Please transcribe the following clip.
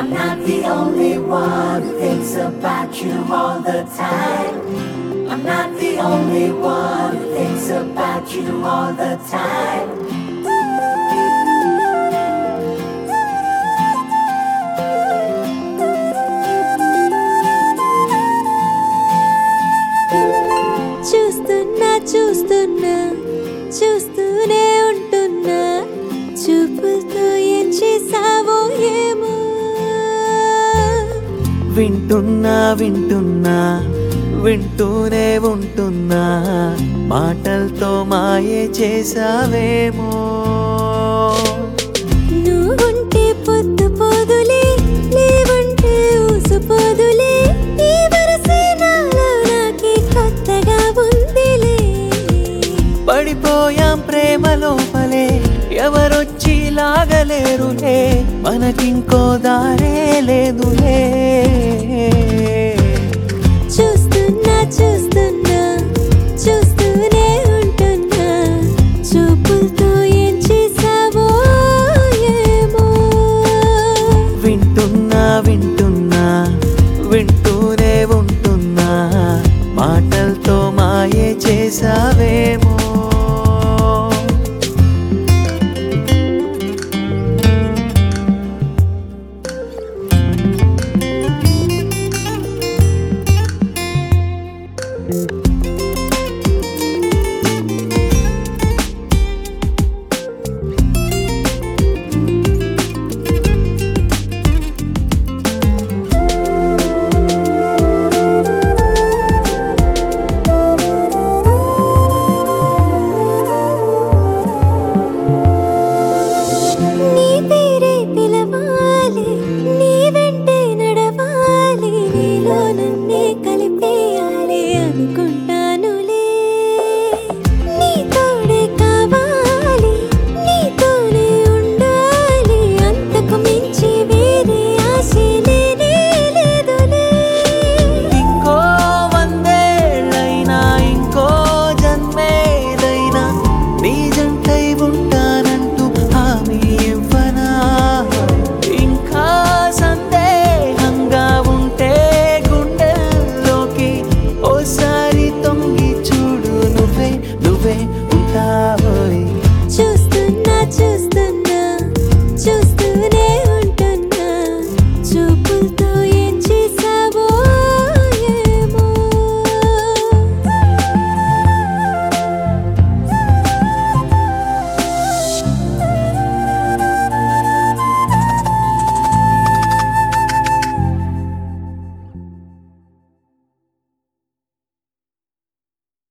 I'm not the only one who thinks about you all the time. I'm not the only one who thinks about you all the time. చూస్తున్నా చూస్తున్నా చూస్తూనే ఉంటున్నా చూపులతో ఏం చేసావో ఏమో వింటున్నా వింటున్నా వింటూనే ఉంటున్నా మాటలతో మాయే చేసావేమో నువ్వుంటే పొద్దు పోదులే లేవంటే ఊసుపోదులే ఈ వరసే నాలో నాకే కొత్తగా ఉందిలే పడిపోయాం ప్రేమ లోపలే ఎవరొచ్చి లాగలేరులే మనకింకో దారే లేదులే